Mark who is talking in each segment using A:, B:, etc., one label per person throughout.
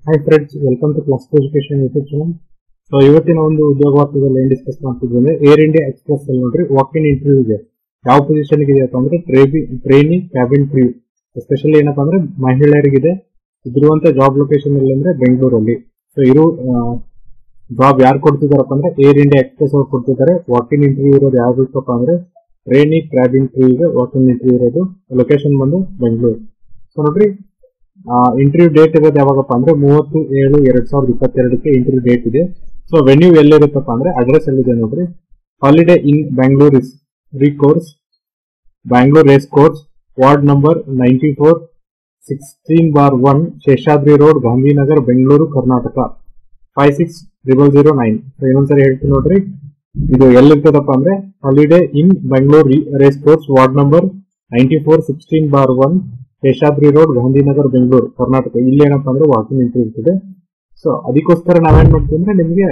A: hi friends welcome to class education YouTube channel so ಇವತ್ತಿನ ಒಂದು ಉದ್ಯೋಗವಾರ್ತೆದಲ್ಲಿ ಏನ್ ಡಿಸ್ಕಸ್ ಮಾಡ್ತಿದ್ವಿ ಅಂದ್ರೆ ಏರ್ ಇಂಡಿಯಾ ಎಕ್ಸ್ಪ್ರೆಸ್ ಅಲ್ಲಿ ನೋಡ್ರಿ ವಾಕ್ ಇನ್ ಇಂಟರ್ವ್ಯೂ ಇದೆ ಯಾವ ಪೊಸಿಷನ್ ಇದೆ ಅಂತ ಅಂದ್ರೆ ಟ್ರೈನಿ ಕ್ಯಾಬಿನ್ ಕ್ರೀವ್ ಎಸ್ಪೆಷಲಿ ಏನಪ್ಪಾ ಅಂದ್ರೆ ಮಹಿಳೆಯರಿಗಿದೆ ಇದಿರುವಂತ ಜಾಬ್ ಲೊಕೇಶನ್ ಎಲ್ಲಿ ಅಂದ್ರೆ ಬೆಂಗಳೂರಲ್ಲಿ ಸೊ ಇರೋ ಜಾಬ್ ಯಾರು ಕೊಡ್ತಿದಾರಪ್ಪ ಅಂದ್ರೆ ಏರ್ ಇಂಡಿಯಾ ಎಕ್ಸ್ಪ್ರೆಸ್ ಅವ್ರು ಕೊಡ್ತಿದ್ದಾರೆ ವಾಕ್ ಇನ್ ಇಂಟರ್ವ್ಯೂ ಇರೋದು ಯಾವ್ದಕ್ಕಪ್ಪ ಅಂದ್ರೆ ಟ್ರೈನಿ ಕ್ಯಾಬಿನ್ ಕ್ರೀವ್ಗೆ ವಾಕ್ ಇನ್ ಇಂಟರ್ವ್ಯೂ ಇರೋದು ಲೊಕೇಶನ್ ಬಂದು ಬೆಂಗಳೂರು ಸೊ ನೋಡ್ರಿ ಇಂಟರ್ವ್ಯೂ ಡೇಟ್ ಇರೋದು ಯಾವಾಗಪ್ಪ ಅಂದ್ರೆ ಮೂವತ್ತು ಏಳು ಎರಡ್ ಸಾವಿರದ ಇಪ್ಪತ್ತೆರಡಕ್ಕೆ ಇಂಟರ್ವ್ಯೂ ಡೇಟ್ ಇದೆ ಸೊ ವೆನ್ಯೂ ಎಲ್ಲಿರುತ್ತಪ್ಪ ಅಂದ್ರೆ ಅಡ್ರೆಸ್ ಎಲ್ಲಿದೆ ನೋಡ್ರಿ ಹಾಲಿಡೇ ಇನ್ ಬ್ಯಾಂಗ್ಳೂರ್ ಇಸ್ ರೀ course Bangalore race course ward number ninety four sixteen bar one Seshadri road Gandhinagar Bengaluru Karnataka five six triple zero nine so ಇನ್ನೊಂದ್ಸರಿ ಹೇಳ್ತೀನಿ ನೋಡ್ರಿ ಇದು ಎಲ್ಲಿರ್ತದಪ್ಪ ಅಂದ್ರೆ ಹಾಲಿಡೇ ಇನ್ Bengaluru race course ward number ninety four sixteen bar one Seshadri road Gandhinagar Bengaluru Karnataka ಇಲ್ಲಿ ಏನಪ್ಪಾ ಅಂದ್ರೆ ವಾಕಿಂಗ್ ಇಂಟರ್ವ್ಯೂ ಇರ್ತದೆ ಸೊ ಅದಕ್ಕೋಸ್ಕರ ನಾವೇನ್ ಮಾಡ್ತೀವಿ ಅಂದ್ರೆ ನಿಮ್ಗೆ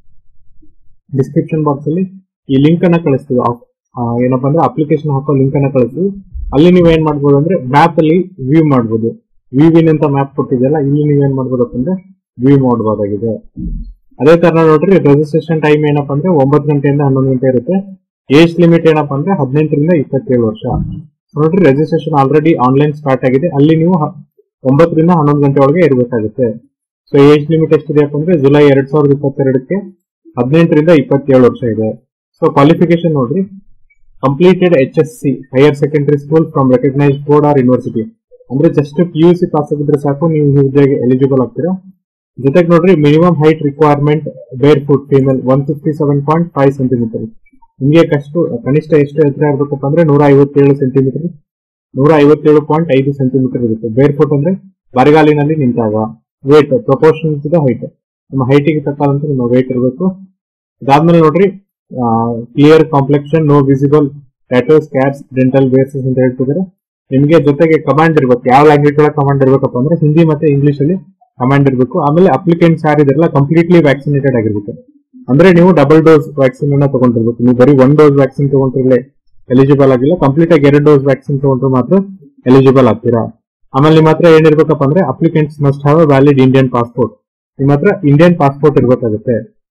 A: ಡಿಸ್ಕ್ರಿಪ್ಷನ್ ಬಾಕ್ಸ್ ಅಲ್ಲಿ ಈ ಲಿಂಕ್ ಅನ್ನ ಕಳಿಸ್ತೀವಿ ಆ- ಆ, ಏನಪ್ಪಾ ಅಂದ್ರೆ ಅಪ್ಲಿಕೇಶನ್ ಹಾಕೋ ಲಿಂಕ್ ಅನ್ನ ಕಳಿಸ್ತೀವಿ ಅಲ್ಲಿ ನೀವು ಏನ್ ಮಾಡ್ಬೋದು ಅಂದ್ರೆ ಮ್ಯಾಪ್ ಅಲ್ಲಿ ವ್ಯೂ ಮಾಡ್ಬೋದು ವಿವಿನ್ ಅಂತ ಮ್ಯಾಪ್ ಕೊಟ್ಟಿದೆಯಲ್ಲ ಇಲ್ಲಿ ನೀವು ಏನ್ ಮಾಡ್ಬೋದಪ್ಪ ಅಂದ್ರೆ ವ್ಯೂ ಮಾಡಬಹುದಾಗಿದೆ ಅದೇ ತರ ನೋಡ್ರಿ ರಿಜಿಸ್ಟ್ರೇಷನ್ ಟೈಮ್ ಏನಪ್ಪಾ ಅಂದ್ರೆ ಒಂಬತ್ತು ಗಂಟೆಯಿಂದ ಹನ್ನೊಂದು ಗಂಟೆ ಇರುತ್ತೆ ಏಜ್ ಲಿಮಿಟ್ ಏನಪ್ಪಾ ಅಂದ್ರೆ ಹದಿನೆಂಟರಿಂದ ಇಪ್ಪತ್ತೇಳು ವರ್ಷ ನೋಡ್ರಿ ರಿಜಿಸ್ಟ್ರೇಷನ್ ಆಲ್ರೆಡಿ ಆನ್ಲೈನ್ ಸ್ಟಾರ್ಟ್ ಆಗಿದೆ ಅಲ್ಲಿ ನೀವು ಹ- ಒಂಬತ್ತರಿಂದ ಹನ್ನೊಂದು ಗಂಟೆ ಒಳಗೆ ಇರಬೇಕಾಗುತ್ತೆ ಸೊ ಏಜ್ ಲಿಮಿಟ್ ಎಷ್ಟಿದೆಯಪ್ಪ ಅಂದ್ರೆ ಜುಲೈ ಎರಡ್ ಸಾವಿರದ ಇಪ್ಪತ್ತೆರಡಕ್ಕೆ ಹದಿನೆಂಟರಿಂದ ಇಪ್ಪತ್ತೇಳು ವರ್ಷ ಇದೆ ಸೊ ಕ್ವಾಲಿಫಿಕೇಶನ್ ನೋಡ್ರಿ completed H S C higher secondary school from recognised board or university ಅಂದ್ರೆ just P U C pass ಆಗಿದ್ರೆ ಸಾಕು ನೀವು ಈ ಹುದ್ದೆಗೆ ಎಲಿಜಿಬಲ್ ಆಗ್ತೀರಾ ಜೊತೆಗೆ ನೋಡ್ರಿ minimum height requirement barefoot female one fifty seven point five centimetre ನಿಮಗೆ ಕಷ್ಟು ಕನಿಷ್ಠ ಎಷ್ಟು ಎತ್ತರ ಇರಬೇಕಪ್ಪ ಅಂದ್ರೆ ನೂರ ಐವತ್ತೇಳು ಸೆಂಟಿಮೀಟರ್ ನೂರ ಐವತ್ತೇಳು ಪಾಯಿಂಟ್ ಐದು ಸೆಂಟಿಮೀಟರ್ ಇರುತ್ತೆ ಬೇರ್ ಫುಟ್ ಅಂದ್ರೆ ಬರಗಾಲಿನಲ್ಲಿ ನಿಂತಾಗ weight proportion to the height ನಿಮ್ಮ ಹೈಟಿಗೆ ತಕ್ಕಂತ ನಿಮ್ಮ ವೇಟ್ ಇರಬೇಕು ಇದಾದ್ಮೇಲೆ ನೋಡ್ರಿ clear complexion no visible tattoos cuts dental braces ಅಂತ ಹೇಳ್ತಿದ್ದಾರೆ ನಿಮಗೆ ಜೊತೆಗೆ ಕಮಾಂಡ್ ಇರ್ಬೇಕು ಯಾವ ಲ್ಯಾಂಗ್ವೇಜ್ ಒಳಗೆ ಕಮಾಂಡ್ ಇರ್ಬೇಕಪ್ಪ ಅಂದ್ರೆ ಹಿಂದಿ ಮತ್ತೆ ಇಂಗ್ಲಿಷ್ ಅಲ್ಲಿ ಕಮಾಂಡ್ ಇರಬೇಕು ಆಮೇಲೆ ಅಪ್ಲಿಕೆಂಟ್ಸ್ ಯಾರಿದಾರಲ್ಲ ಕಂಪ್ಲೀಟ್ಲಿ ವ್ಯಾಕ್ಸಿನೇಟೆಡ್ ಆಗಿರ್ಬೇಕು ಅಂದ್ರೆ ನೀವು ಡಬಲ್ ಡೋಸ್ ವ್ಯಾಕ್ಸಿನ್ ಅನ್ನ ತಗೊಂಡಿರ್ಬೇಕು ನೀವು ಬರೀ ಒನ್ ಡೋಸ್ ವ್ಯಾಕ್ಸಿನ್ ತಗೊಂಡ್ರೆ ಎಲಿಜಿಬಲ್ ಆಗಿಲ್ಲ ಕಂಪ್ಲೀಟ್ ಆಗಿ ಎರಡು ಡೋಸ್ ವ್ಯಾಕ್ಸಿನ್ ತಗೊಂಡ್ರೆ ಮಾತ್ರ ಎಲಿಜಿಬಲ್ ಆಗ್ತೀರಾ ಆಮೇಲೆ ನಿಮ್ಮ ಹತ್ರ ಏನಿರ್ಬೇಕಪ್ಪ ಅಂದ್ರೆ applicants must have valid Indian passport ನಿಮ್ಮ ಹತ್ರ ಇಂಡಿಯನ್ ಪಾಸ್ಪೋರ್ಟ್ ಇರ್ಬೇಕಾಗುತ್ತೆ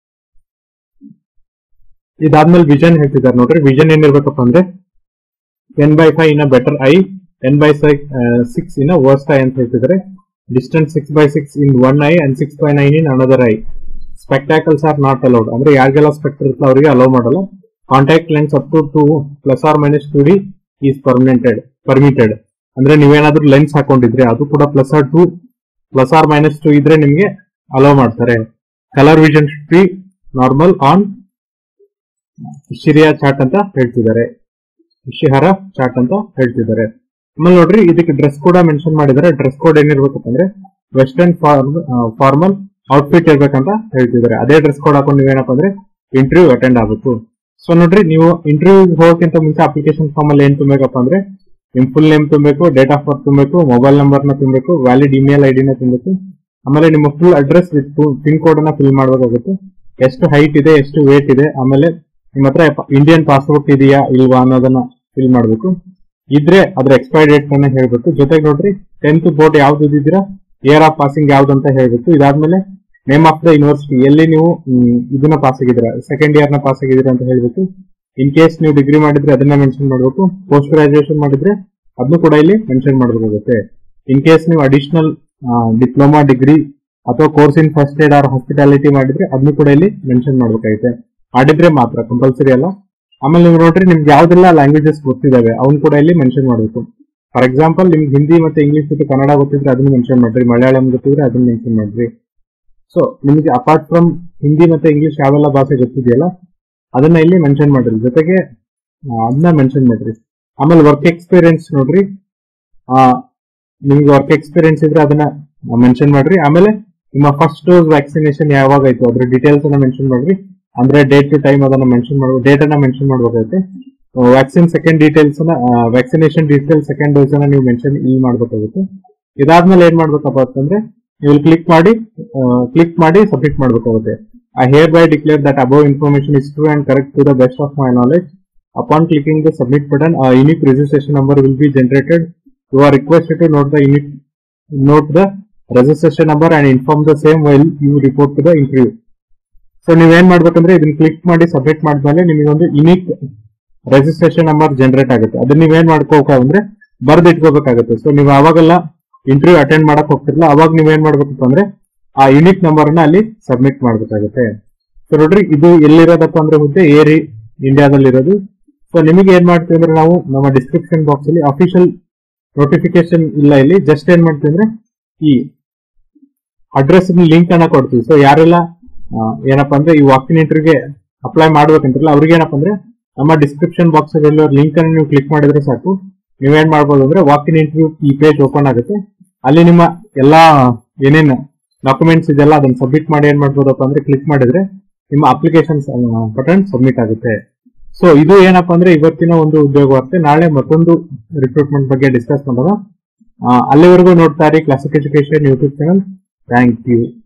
A: ಇದಾದ್ಮೇಲೆ ವಿಷನ್ ಹೇಳ್ತಿದ್ದಾರೆ ನೋಡ್ರಿ ವಿಷನ್ ಏನಿರ್ಬೇಕಪ್ಪ ಅಂದ್ರೆ ten by five in better eye ten by six in worst eye ಅಂತ ಹೇಳ್ತಿದ್ದಾರೆ distance six by six in one eye and six by nine in another eye spectacles are not allowed ಅಂದ್ರೆ ಯಾರಿಗೆಲ್ಲ specs ಇರ್ತಲ್ಲ ಅವರಿಗೆ allow ಮಾಡಲ್ಲ contact lens up to two plus or minus two D is ಪರ್ಮನೆಂಟೆಡ್ permitted ಅಂದ್ರೆ ನೀವೇನಾದ್ರೂ lens ಹಾಕೊಂಡಿದ್ರೆ ಅದು ಕೂಡ plus or two plus or minus two ಇದ್ರೆ ನಿಮ್ಗೆ ಅಲೋ ಮಾಡ್ತಾರೆ colour vision should be normal on Ishihara chart ಅಂತ ಹೇಳ್ತಿದ್ದಾರೆ ಶಿಹರ ಚಾಟ್ ಅಂತ ಹೇಳ್ತಿದ್ದಾರೆ ಆಮೇಲೆ ನೋಡ್ರಿ ಇದಕ್ಕೆ ಡ್ರೆಸ್ ಕೂಡ ಮೆನ್ಷನ್ ಮಾಡಿದ್ದಾರೆ ಡ್ರೆಸ್ ಕೋಡ್ ಏನಿರ್ಬೇಕಪ್ಪ ಅಂದ್ರೆ ವೆಸ್ಟರ್ನ್ ಫಾರ್ಮಲ್ ಔಟ್ಫಿಟ್ ಇರ್ಬೇಕಂತ ಹೇಳ್ತಿದ್ದಾರೆ ಅದೇ ಡ್ರೆಸ್ ಕೋಡ್ ಹಾಕೊಂಡು ನೀವೇನಪ್ಪ ಅಂದ್ರೆ ಇಂಟರ್ವ್ಯೂ ಅಟೆಂಡ್ ಆಗಬೇಕು ಸೊ ನೋಡ್ರಿ ನೀವು ಇಂಟರ್ವ್ಯೂ ಹೋಗೋಕ್ಕಿಂತ ಮುಂಚೆ ಅಪ್ಲಿಕೇಶನ್ ಫಾರ್ಮ್ ಅಲ್ಲಿ ಏನ್ ತುಂಬಬೇಕಪ್ಪ ಅಂದ್ರೆ ನಿಮ್ ಫುಲ್ ನೇಮ್ ತುಂಬಬೇಕು ಡೇಟ್ ಆಫ್ ಬರ್ತ್ ತುಂಬಬೇಕು ಮೊಬೈಲ್ ನಂಬರ್ ನ ತುಂಬಬೇಕು ವ್ಯಾಲಿಡ್ ಇಮೇಲ್ ಐಡಿ ನ ತುಂಬಬೇಕು ಆಮೇಲೆ ನಿಮ್ಮ full address with pin code ಅನ್ನ ಫಿಲ್ ಮಾಡಬೇಕಾಗುತ್ತೆ ಎಷ್ಟು ಹೈಟ್ ಇದೆ ಎಷ್ಟು ವೇಟ್ ಇದೆ ಆಮೇಲೆ ನಿಮ್ಮ ಹತ್ರ ಇಂಡಿಯನ್ ಪಾಸ್ಪೋರ್ಟ್ ಇದೆಯಾ ಇಲ್ವಾ ಅನ್ನೋದನ್ನ ಫಿಲ್ ಮಾಡಬೇಕು ಇದ್ರೆ ಅದ್ರ ಎಕ್ಸ್ಪೈರಿ ಡೇಟ್ ಅನ್ನ ಹೇಳ್ಬೇಕು ಜೊತೆಗೆ ನೋಡ್ರಿ ಟೆಂತ್ ಬೋರ್ಡ್ ಯಾವ್ದು ಇದ್ದೀರಾ ಇಯರ್ ಆಫ್ ಪಾಸಿಂಗ್ ಯಾವ್ದು ಅಂತ ಹೇಳ್ಬೇಕು ಇದಾದ್ಮೇಲೆ ನೇಮ್ ಆಫ್ ದ ಯೂನಿವರ್ಸಿಟಿ ಎಲ್ಲಿ ನೀವು ಮ್, ಇದನ್ನ ಪಾಸ್ ಆಗಿದ್ದೀರಾ ಸೆಕೆಂಡ್ ಇಯರ್ ನ ಪಾಸ್ ಆಗಿದ್ದೀರಾ ಅಂತ ಹೇಳ್ಬೇಕು ಇನ್ ಕೇಸ್ ನೀವು ಡಿಗ್ರಿ ಮಾಡಿದ್ರೆ ಅದನ್ನ ಮೆನ್ಷನ್ ಮಾಡಬೇಕು ಪೋಸ್ಟ್ ಗ್ರಾಜುಯೇಷನ್ ಮಾಡಿದ್ರೆ ಅದನ್ನು ಕೂಡ ಇಲ್ಲಿ ಮೆನ್ಷನ್ ಮಾಡಬೇಕಾಗುತ್ತೆ ಇನ್ ಕೇಸ್ ನೀವು ಅಡಿಷನಲ್ ಡಿಪ್ಲೊಮಾ ಡಿಗ್ರಿ ಅಥವಾ course in first aid or hospitality ಮಾಡಿದ್ರೆ ಅದನ್ನು ಕೂಡ ಇಲ್ಲಿ ಮೆನ್ಷನ್ ಮಾಡಬೇಕಾಗುತ್ತೆ ಮಾಡಿದ್ರೆ ಮಾತ್ರ ಕಂಪಲ್ಸರಿ ಅಲ್ಲ ಆಮೇಲೆ ನೀವು ನೋಡ್ರಿ ನಿಮ್ಗೆ ಯಾವ್ದೆಲ್ಲ ಲ್ಯಾಂಗ್ವೇಜಸ್ ಗೊತ್ತಿದಾವೆ ಅವ್ನು ಕೂಡ ಇಲ್ಲಿ ಮೆನ್ಷನ್ ಮಾಡಬೇಕು ಫಾರ್ ಎಕ್ಸಾಂಪಲ್ ನಿಮ್ಗೆ ಹಿಂದಿ ಮತ್ತೆ ಇಂಗ್ಲಿಷ್ ಜೊತೆ ಕನ್ನಡ ಗೊತ್ತಿದ್ರೆ ಅದನ್ನ ಮೆನ್ಷನ್ ಮಾಡ್ರಿ ಮಲಯಾಳಂ ಗೊತ್ತಿದ್ರೆ ಅದನ್ನ ಮೆನ್ಷನ್ ಮಾಡ್ರಿ ಸೊ ನಿಮಗೆ ಅಪಾರ್ಟ್ ಫ್ರಮ್ ಹಿಂದಿ ಮತ್ತೆ ಇಂಗ್ಲಿಷ್ ಯಾವೆಲ್ಲ ಭಾಷೆ ಗೊತ್ತಿದೆಯಲ್ಲ ಅದನ್ನ ಇಲ್ಲಿ ಮೆನ್ಷನ್ ಮಾಡ್ರಿ ಜೊತೆಗೆ ಆ, ಅದನ್ನ ಮೆನ್ಷನ್ ಮಾಡ್ರಿ ಆಮೇಲೆ ವರ್ಕ್ ಎಕ್ಸ್ಪೀರಿಯನ್ಸ್ ನೋಡ್ರಿ ಆ, ನಿಮ್ಗೆ ವರ್ಕ್ ಎಕ್ಸ್ಪೀರಿಯನ್ಸ್ ಇದ್ರೆ ಅದನ್ನ ಮೆನ್ಷನ್ ಮಾಡ್ರಿ ಆಮೇಲೆ ನಿಮ್ಮ ಫಸ್ಟ್ ಡೋಸ್ ವ್ಯಾಕ್ಸಿನೇಷನ್ ಯಾವಾಗ ಆಯ್ತು ಅದ್ರ ಡೀಟೇಲ್ಸ್ ಅನ್ನ ಮೆನ್ಷನ್ ಮಾಡ್ರಿ ಅಂದ್ರೆ ಡೇಟ್ ಟು ಟೈಮ್ ಅದನ್ನ ಮೆನ್ಷನ್ ಮಾಡಬೇಕು ಡೇಟ್ ಅನ್ನ ಮೆನ್ಷನ್ ಮಾಡಬೇಕಾಗುತ್ತೆ ವ್ಯಾಕ್ಸಿನ್ ಸೆಕೆಂಡ್ ಡೀಟೇಲ್ಸ್ ಅನ್ನ ವ್ಯಾಕ್ಸಿನೇಷನ್ ಡೀಟೇಲ್ ಸೆಕೆಂಡ್ ಡೋಸ್ ಅನ್ನ ನೀವು ಮೆನ್ಷನ್ ಇಲ್ಲಿ ಮಾಡಬೇಕಾಗುತ್ತೆ ಇದಾದ್ಮೇಲೆ ಏನ್ ಮಾಡ್ಬೇಕಪ್ಪ ಅಂತಂದ್ರೆ ನೀವು ಕ್ಲಿಕ್ ಮಾಡಿ ಕ್ಲಿಕ್ ಮಾಡಿ ಸಬ್ಮಿಟ್ ಮಾಡಬೇಕಾಗುತ್ತೆ I hereby declare that above information is true and correct to the best of my knowledge upon clicking the submit button a unique registration number will be generated you are requested to note the unique note the registration number and inform the same while you report to the interview so ನೀವೇನ್ ಮಾಡ್ಬೇಕಂದ್ರೆ ಇದನ್ನ click ಮಾಡಿ submit ಮಾಡಿದ್ಮೇಲೆ ನಿಮಗೆ ಒಂದು unique registration number generate ಆಗುತ್ತೆ ಅದನ್ನ ನೀವೇನ್ ಮಾಡ್ಕೋಬೇಕಂದ್ರೆ ಬರ್ದ್ ಇಟ್ಕೋಬೇಕಾಗುತ್ತೆ ಸೊ ನೀವು ಅವಾಗೆಲ್ಲ ಇಂಟರ್ವ್ಯೂ ಅಟೆಂಡ್ ಮಾಡಕ್ ಹೋಗ್ತಿರಲ್ಲ ಅವಾಗ ನೀವೇನ್ ಮಾಡ್ಬೇಕಪ್ಪ ಅಂದ್ರೆ ಆ ಯುನಿಕ್ ನಂಬರ್ ನ ಅಲ್ಲಿ ಸಬ್ಮಿಟ್ ಮಾಡ್ಬೇಕಾಗುತ್ತೆ ಸೊ ನೋಡ್ರಿ ಇದು ಎಲ್ಲಿರೋದಪ್ಪ ಅಂದ್ರೆ ಹುದ್ದೆ ಏರಿ ಇಂಡಿಯಾದಲ್ಲಿ ಇರೋದು ಸೊ ನಿಮಗೆ ಏನ್ ಮಾಡ್ತೀವಿ ಅಂದ್ರೆ ನಾವು ನಮ್ಮ ಡಿಸ್ಕ್ರಿಪ್ಷನ್ ಬಾಕ್ಸ್ ಅಲ್ಲಿ ಅಫಿಷಿಯಲ್ ನೋಟಿಫಿಕೇಶನ್ ಇಲ್ಲ ಇಲ್ಲಿ ಜಸ್ಟ್ ಏನ್ ಮಾಡ್ತೀವಿ ಅಂದ್ರೆ ಈ ಅಡ್ರೆಸ್ ಲಿಂಕ್ ಅನ್ನ ಕೊಡ್ತೀವಿ ಸೊ ಯಾರೆಲ್ಲ ಆ, ಏನಪ್ಪಾ ಅಂದ್ರೆ ಈ ವಾಕಿನ್ ಇಂಟರ್ವ್ಯೂಗೆ ಅಪ್ಲೈ ಮಾಡ್ಬೇಕಂತಿರಲ್ಲ ಅವ್ರಿಗೆ ಏನಪ್ಪಾ ಅಂದ್ರೆ ನಮ್ಮ ಡಿಸ್ಕ್ರಿಪ್ಷನ್ ಬಾಕ್ಸ್ ಅಲ್ಲಿ ಲಿಂಕ್ ಅನ್ನು ನೀವು ಕ್ಲಿಕ್ ಮಾಡಿದ್ರೆ ಸಾಕು ನೀವೇನ್ ಮಾಡ್ಬೋದು ಅಂದ್ರೆ ವಾಕಿನ್ ಇಂಟರ್ವ್ಯೂ ಈ ಪೇಜ್ ಓಪನ್ ಆಗುತ್ತೆ ಅಲ್ಲಿ ನಿಮ್ಮ ಎಲ್ಲಾ ಏನೇನು ಡಾಕ್ಯುಮೆಂಟ್ಸ್ ಇದೆಲ್ಲ ಅದನ್ನ ಸಬ್ಮಿಟ್ ಮಾಡಿ ಏನ್ ಮಾಡ್ಬೋದಪ್ಪ ಅಂದ್ರೆ ಕ್ಲಿಕ್ ಮಾಡಿದ್ರೆ ನಿಮ್ಮ ಅಪ್ಲಿಕೇಶನ್ ಬಟನ್ ಸಬ್ಮಿಟ್ ಆಗುತ್ತೆ ಸೊ ಇದು ಏನಪ್ಪಾ ಅಂದ್ರೆ ಇವತ್ತಿನ ಒಂದು ಉದ್ಯೋಗ ವಾರ್ತೆ ನಾಳೆ ಮತ್ತೊಂದು ರಿಕ್ರೂಟ್ಮೆಂಟ್ ಬಗ್ಗೆ ಡಿಸ್ಕಸ್ ಮಾಡೋಣ ಆ, ಅಲ್ಲಿವರೆಗೂ ನೋಡ್ತಾ ಇರಿ Classic Education YouTube channel thank you